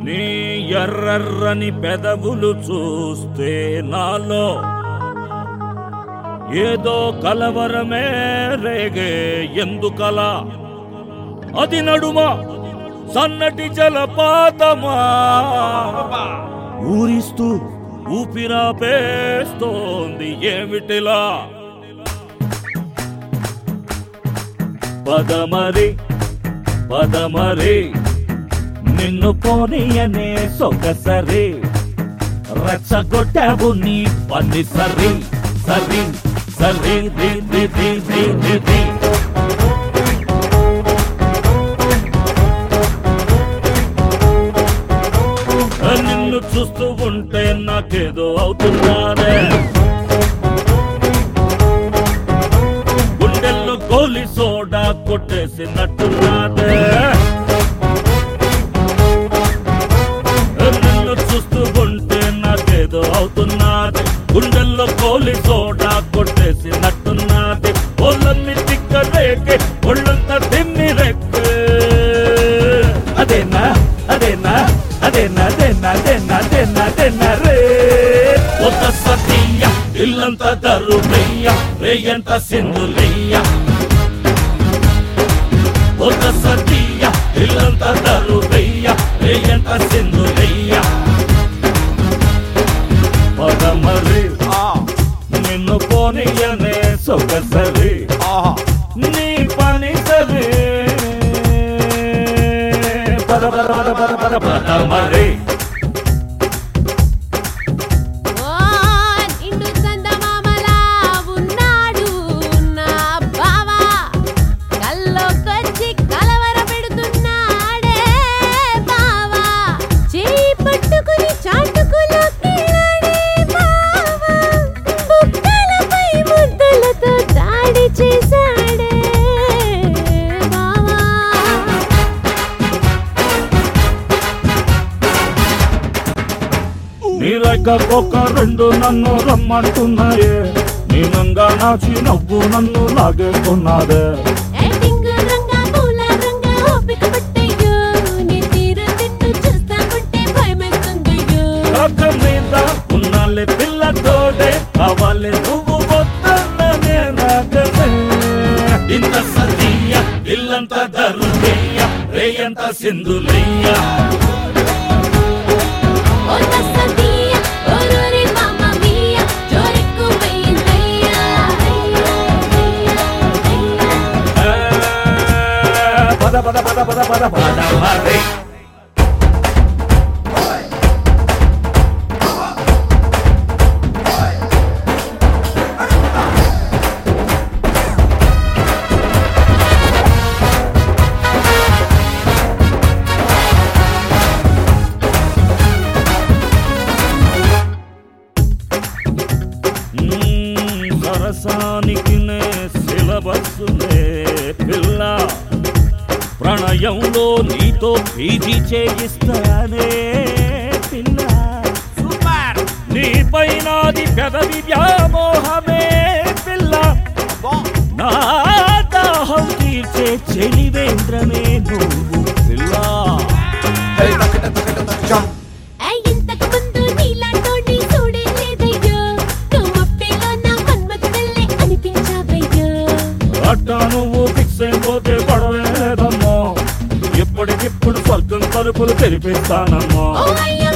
నీ ఎర్రర్రని పెదవులు చూస్తే నాలో ఏదో కలవరమే రేగే ఎందుకలా అది నడుమ సన్నటి జలపాతమా ఊరిస్తూ ఊపిరాపేస్తోంది ఏమిటిలా పదమరి పదమరి నిన్ను పోనీయనే సొగసరి రెచ్చగొట్టావు నీ పని సరి సరి సరి రి రి రి రి రి రి. నిన్ను చూస్తూ ఉంటే నాకేదో అవుతున్నానే గుండెల్లో గోలి సోడా కొట్టేసినట్టున్నాదే నిన్ను చూస్తూ ఉంటే నాకేదో అవుతున్నది గుండెల్లో కోలి సోడా కొట్టేసినట్టున్నది ఒళ్ళన్ని తిక్కరేకే ఒళ్ళంతా తిమ్మి రెక్కే అదేనా అదేనా అదేనా అదేనా అదేనా అదేనా అదేనా రే ఒక సతీయ ఇల్లంతా దరుమయ్య రేయంత సింధులయ్య ఒక సతీయ ఇల్లంతా దరుమయ్య రేయంత సింధులయ్య పదమరి నిన్ను పోనీయనే సొగసరి నీ పని సరి పద పద పద పద పద పదమరి ఓ నిండు చందమామలా ఉన్నాడు నా బావా కల్లోకొచ్చి కలవర పెడుతున్నాడే బావా చేయి పట్టుకుని చాటుకులోకి బావా బుక్కలపై ముద్దలతో దాడి చేశాడే బావా నీలక ఒక రెండు నన్ను రమ్మంటున్నాయే నీనంగా నాచి నవ్వు నన్ను లాగేస్తున్నదే యాక్టింగ్ రంగా పూల రంగా ఓపిక పట్టయ్యో నీ తీరు తిట్టు చూస్తామంటే భయమేస్తుందయ్యో కాక మీద ఉన్నాలే పిల్ల తోడే కావాలి నువ్వు వద్దన్ననే నాకనే ఇంత సతీయ ఇల్లంత దరుదయ్య రేయంత సింధులయ్య ఓ తస్సదీయ ఓరోరి మామ మియా జోరెక్కు పోయిందయ్యా పద పద పద పద పద పద మరి మ్మ్, సరసానికి నే సిలబస్సులే పిల్ల ప్రణయంలో నీతో పీజీ చేయిస్తానే పిల్ల సూపర్ నీ పైనాది పెదవి వ్యామోహమే పిల్ల నా దాహం తీర్చే చెలివేంద్రమే నువ్వు పిల్ల ఐ ఇంతకు ముందు నీలాంటోని చూడే లేదయ్యో నువ్వు అప్పేలో నా మన్మథ వెళ్ళే అనిపించావయ్యో అట్టా నువ్వు ఫిక్స్ అయిపోతే పడవేదమ్మో ఇప్పటికిప్పుడు స్వర్గం తలుపులు తెరిపిస్తానమ్మో ఓ అయ్యో